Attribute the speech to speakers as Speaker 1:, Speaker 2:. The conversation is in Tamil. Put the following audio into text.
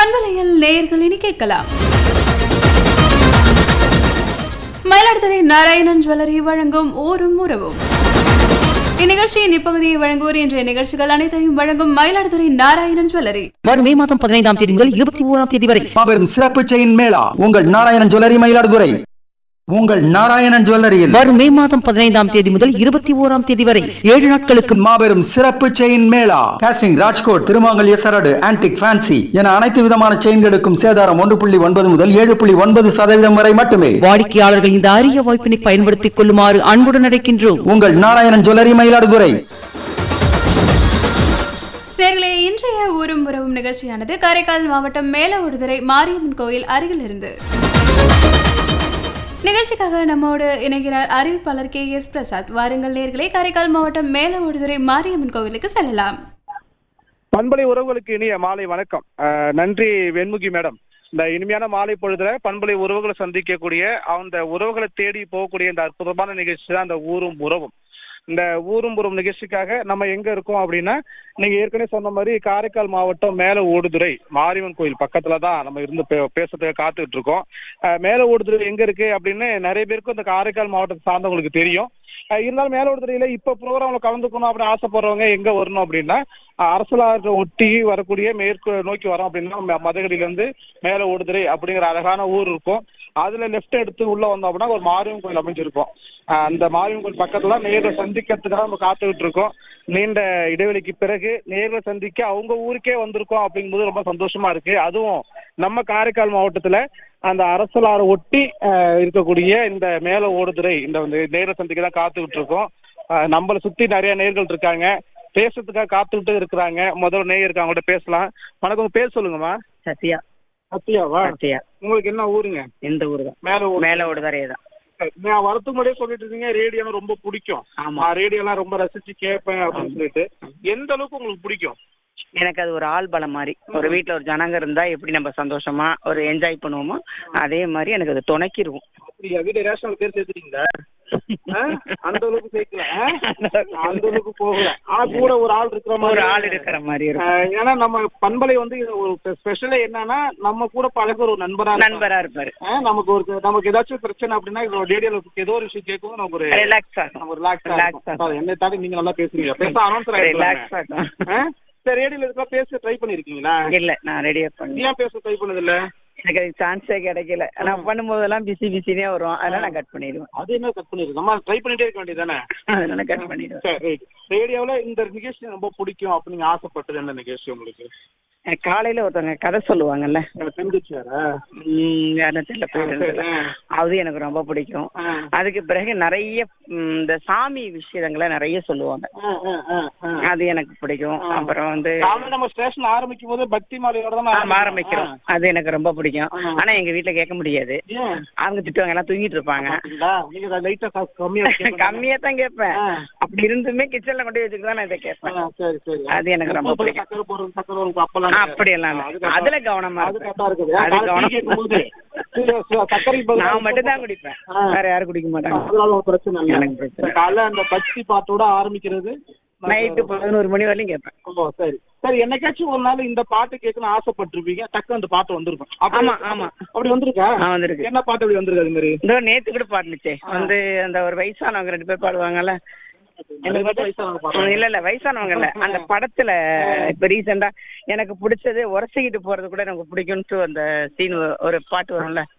Speaker 1: பண்பலையில் நேயர்கள் இனி கேட்கலாம் மயிலாடுதுறை நாராயணன் ஜுவல்லரி வழங்கும் ஊரும் உறவும் இந்நிகழ்ச்சியின் இப்பகுதியை வழங்குவோர் இன்றைய நிகழ்ச்சிகள் அனைத்தையும் வழங்கும் மயிலாடுதுறை நாராயணன் ஜுவல்லரி
Speaker 2: வரும் மே மாதம் பதினைந்தாம் தேதி முதல் இருபத்தி ஓராம் தேதி வரை
Speaker 3: மாபெரும் சிறப்பு செயின் மேளா உங்கள் நாராயணன் ஜுவல்லரி மயிலாடுதுறை உங்கள் நாராயணன் ஜுவல்லரியில்
Speaker 2: வரும் மே மாதம் பதினைந்தாம் தேதி முதல் இருபத்தி ஓராம் தேதி வரை ஏழு நாட்களுக்கு
Speaker 3: மாபெரும் சிறப்பு செயின் மேளா காஸ்டிங் ராஜ்கோட் திருமாங்கல்ய சரடு ஆன்டிக் ஃபேன்சி என அனைத்து விதமான செயின்களுக்கும் சேதாரம் ஒன்று புள்ளி ஒன்பது முதல் ஏழு புள்ளி ஒன்பது சதவீதம் வரை மட்டுமே
Speaker 2: வாடிக்கையாளர்கள் இந்த அரிய வாய்ப்பினை பயன்படுத்திக் கொள்ளுமாறு அன்புடன் அழைக்கின்றோம்
Speaker 3: உங்கள் நாராயணன் ஜுவல்லரி மயிலாடுதுறை
Speaker 1: நேர்களே இன்றைய ஊரும் உறவும் நிகழ்ச்சியானது காரைக்கால் மாவட்டம் மேலவடுதுறை மாரியம்மன் கோயில் அருகில் இருந்து நிகழ்ச்சிக்காக நம்மோடு இணைகிறார் அறிவிப்பாளர் கே எஸ் பிரசாத் வாருங்கள் நேர்களே காரைக்கால் மாவட்டம் மேலவடுதுறை மாரியம்மன் கோவிலுக்கு செல்லலாம்
Speaker 4: பண்பலை உறவுகளுக்கு இனிய மாலை வணக்கம் அஹ், நன்றி வெண்முகி மேடம் இந்த இனிமையான மாலை பொழுதுல பண்பலை உறவுகளை சந்திக்கக்கூடிய அந்த உறவுகளை தேடி போகக்கூடிய இந்த அற்புதமான நிகழ்ச்சி தான் அந்த ஊரும் உறவும் இந்த ஊரும் உறவும் நிகழ்ச்சிக்காக நம்ம எங்க இருக்கோம் அப்படின்னா நீங்க ஏற்கனவே சொன்ன மாதிரி காரைக்கால் மாவட்டம் மேல ஓடுதுறை மாரியம்மன் கோயில் பக்கத்துல தான் நம்ம இருந்து பே- பேசுறதுக்கு காத்துக்கிட்டு இருக்கோம் அஹ், மேல ஓடுதுறை எங்க இருக்கு அப்படின்னு நிறைய பேருக்கு இந்த காரைக்கால் மாவட்டத்தை சார்ந்தவங்களுக்கு தெரியும் அஹ் இருந்தாலும் மேலோடுதுறையில இப்ப ப்ரோக்ராம்ல கலந்துக்கணும் அப்படின்னு ஆசைப்படுறவங்க எங்க வரணும் அப்படின்னா அஹ் அரசலாற்றை ஒட்டி வரக்கூடிய மேற்கு நோக்கி வரோம் அப்படின்னா ம- மதகடியில இருந்து மேல ஓடுதுறை அப்படிங்கிற அழகான ஊர் இருக்கும் அதுல லெஃப்ட் எடுத்து உள்ள வந்தோம் அப்படின்னா ஒரு மாரியம்மன் கோயில் அமைஞ்சிருக்கும் அஹ் அந்த மாரியம்மன் கோயில் பக்கத்துல நேர்ல சந்திக்கிறதுக்காக நம்ம காத்துக்கிட்டு இருக்கோம் நீண்ட இடைவெளிக்கு பிறகு நேர்ல சந்திக்க அவங்க ஊருக்கே வந்திருக்கோம் அப்படிங்கும்போது ரொம்ப சந்தோஷமா இருக்கு அதுவும் நம்ம காரைக்கால் மாவட்டத்துல அந்த அரசலாறு ஒட்டி அஹ், இருக்கக்கூடிய இந்த மேல ஓடுதுறை இந்த வந்து நேர சந்திக்க தான் காத்துக்கிட்டு இருக்கோம் அஹ், நம்மளை சுத்தி நிறைய நேர்கள் இருக்காங்க பேசுறதுக்காக காத்துக்கிட்டு இருக்கிறாங்க முதல்ல நேயர் இருக்காங்க அவங்கள்ட்ட பேசலாம் வணக்கம் உங்க பேர் சொல்லுங்கம்மா
Speaker 2: சத்யா
Speaker 4: சத்யாவா
Speaker 2: சத்யா
Speaker 4: உங்களுக்கு என்ன ஊருங்க
Speaker 2: இந்த ஊர் தான்
Speaker 4: மேல ஊர்
Speaker 2: மேல ஓடுதாரே தான்
Speaker 4: நான் வரத்துக்கு முன்னாடியே சொல்லிட்டு இருந்தீங்க ரேடியோலாம் ரொம்ப பிடிக்கும்
Speaker 2: ஆமா.
Speaker 4: நான் ரேடியோலாம் ரொம்ப ரசிச்சு கேட்பேன் அப்படின்னு சொல்லிட்டு எந்த அளவுக்கு உங்களுக்கு பிடிக்கும்
Speaker 2: எனக்கு அது ஒரு ஆள் பலம் மாதிரி ஒரு வீட்ல ஒரு ஜனங்க இருந்தா எப்படி நம்ம சந்தோஷமா ஒரு என்ஜாய் பண்ணுவோமோ அதே மாதிரி எனக்கு அது துணைக்கி இருக்கும்
Speaker 4: அப்படியா வீட்டு ரேஷனல் பேர் சேர்த்துட்டீங்களா ஆ? அந்த அளவுக்கு சேர்க்கல ஆ? அந்த அளவுக்கு போகல ஆனா கூட ஒரு ஆள் இருக்கிற
Speaker 2: ஒரு
Speaker 4: மாதிரி
Speaker 2: ஆள் இருக்கிற மாதிரி இருக்கும்
Speaker 4: ஆஹ் ஏன்னா நம்ம பண்பலை வந்து இது ஒரு ஸ்பெஷலே என்னன்னா நம்ம கூட பழகுற ஒரு நண்பரா இருப்பாங்க.
Speaker 2: நண்பரா இருப்பாரு
Speaker 4: ஆஹ் நமக்கு ஒரு நமக்கு ஏதாச்சும் பிரச்சனை அப்படின்னா இது ரேடியோல ஏதோ ஒரு விஷயம் கேட்கும் நமக்கு ஒரு
Speaker 2: ரிலாக்ஸ் ஆகும்
Speaker 4: நம்ம ரிலாக்ஸ்
Speaker 2: Relax
Speaker 4: ஆகும் என்னை தாண்டி நீங்க நல்லா பேசுறீங்க பேச அனௌன்சர்
Speaker 2: ரிலாக்ஸ் ஆகும்
Speaker 4: சரி ரேடியோல இருக்க பேச ட்ரை பண்ணிருக்கீங்களா
Speaker 2: இல்ல நான் ரெடியா பண்ணி
Speaker 4: ஏன் பேச ட்ரை பண்ணது இல்ல
Speaker 2: எனக்கு அதுக்கு சான்ஸே கிடைக்கல நான் பண்ணும்போதெல்லாம் பிஸி பிஸினே வரும் அதனால நான் கட் பண்ணிடுவேன்
Speaker 4: அது என்ன கட் பண்ணிருக்கு நம்ம ட்ரை பண்ணிட்டே இருக்க வேண்டியதானே
Speaker 2: அதனால கட் பண்ணிடுவேன்
Speaker 4: சரி ரேடியோல இந்த நிகழ்ச்சி ரொம்ப பிடிக்கும் அப்படின்னு நீங்க ஆசைப்பட்டது என்ன நிகழ்ச்சி உங்களுக்கு
Speaker 2: எனக்கு காலையில ஒருத்தவங்க கதை சொல்லுவாங்கல்ல
Speaker 4: தெரிஞ்சிச்சாரா
Speaker 2: உம் யாரும் தெரியல பேர் தெரியல. அது எனக்கு ரொம்ப பிடிக்கும் அதுக்கு பிறகு நிறைய உம், இந்த சாமி விஷயங்களை நிறைய சொல்லுவாங்க அது எனக்கு பிடிக்கும் அப்புறம் வந்து
Speaker 4: காலையில நம்ம ஸ்டேஷன் ஆரம்பிக்கும் போது பக்தி மாலையோட தான்
Speaker 2: ஆமா, ஆரம்பிக்கிறோம் அது எனக்கு ரொம்ப பிடிக்கும் ஆனா எங்க வீட்ல கேட்க முடியாது
Speaker 4: ஏன்
Speaker 2: அவங்க திட்டுவாங்க எல்லாம் தூங்கிட்டு இருப்பாங்க
Speaker 4: பாத்தீங்களா? நீங்க லைட்டா காசு கம்மியா கேட்கணும்.
Speaker 2: கம்மியா தான் கேட்பேன்
Speaker 4: ஆ.
Speaker 2: அப்படி இருந்துமே கிச்சன்ல கொண்டு போய் வச்சுட்டு தான் நான் இதை கேட்பேன்
Speaker 4: ஆ, சரி சரி
Speaker 2: அது எனக்கு ரொம்ப
Speaker 4: உப்பு போட்டு
Speaker 2: பிடிக்கும்.
Speaker 4: சக்கரை போடுறது சக்கரை வரும் அப்பெல்லாம்
Speaker 2: அப்படியெல்லாம் இல்ல.
Speaker 4: அது correct ஆ-
Speaker 2: அதுல கவனமா
Speaker 4: அது
Speaker 2: இருப்பேன்.
Speaker 4: கரெக்டா இருக்குது
Speaker 2: அது
Speaker 4: காலையில
Speaker 2: கவனம்.
Speaker 4: டீ கேட்கும்போது, டீ, ச- சர்க்கரைக்கு பதிலா
Speaker 2: நான் மட்டும் தான் குடிப்பேன்
Speaker 4: ஆ.
Speaker 2: வேற யாரும் குடிக்க மாட்டாங்க
Speaker 4: அதனால ஒரு பிரச்சனை இல்லை
Speaker 2: எனக்கு பிரச்சனை.
Speaker 4: காலைல அந்த பக்தி பாட்டோட ஆரம்பிக்கிறது
Speaker 2: நைட்டு பதினோரு மணி வரையும் கேட்பேன்
Speaker 4: ஓ சரி சரி என்னைக்காச்சும் ஒரு நாள் இந்த பாட்டு கேட்கணும்னு ஆசைப்பட்டிருப்பீங்க டக்கு அந்த பாட்டு வந்திருக்கும் அப்படி-
Speaker 2: ஆமா, ஆமா.
Speaker 4: அப்படி வந்திருக்கா
Speaker 2: ஆ, வந்திருக்கு.
Speaker 4: என்ன பாட்டு அப்படி வந்திருக்கு அது மாதிரி
Speaker 2: இதோ நேத்து கூட பாட்டுச்சே வந்து அந்த ஒரு வயசானவங்க ரெண்டு பேர் பாடுவாங்கல்ல
Speaker 4: எனக்கு மட்டும் வயசானவங்க பாட்டு.
Speaker 2: இல்ல இல்ல வயசானவங்க இல்ல அந்த படத்துல இப்ப ரீசெண்டா எனக்கு பிடிச்சது உரசிக்கிட்டு போறது கூட எனக்கு பிடிக்கும்ட்டு அந்த சீன் ஒரு பாட்டு வரும்ல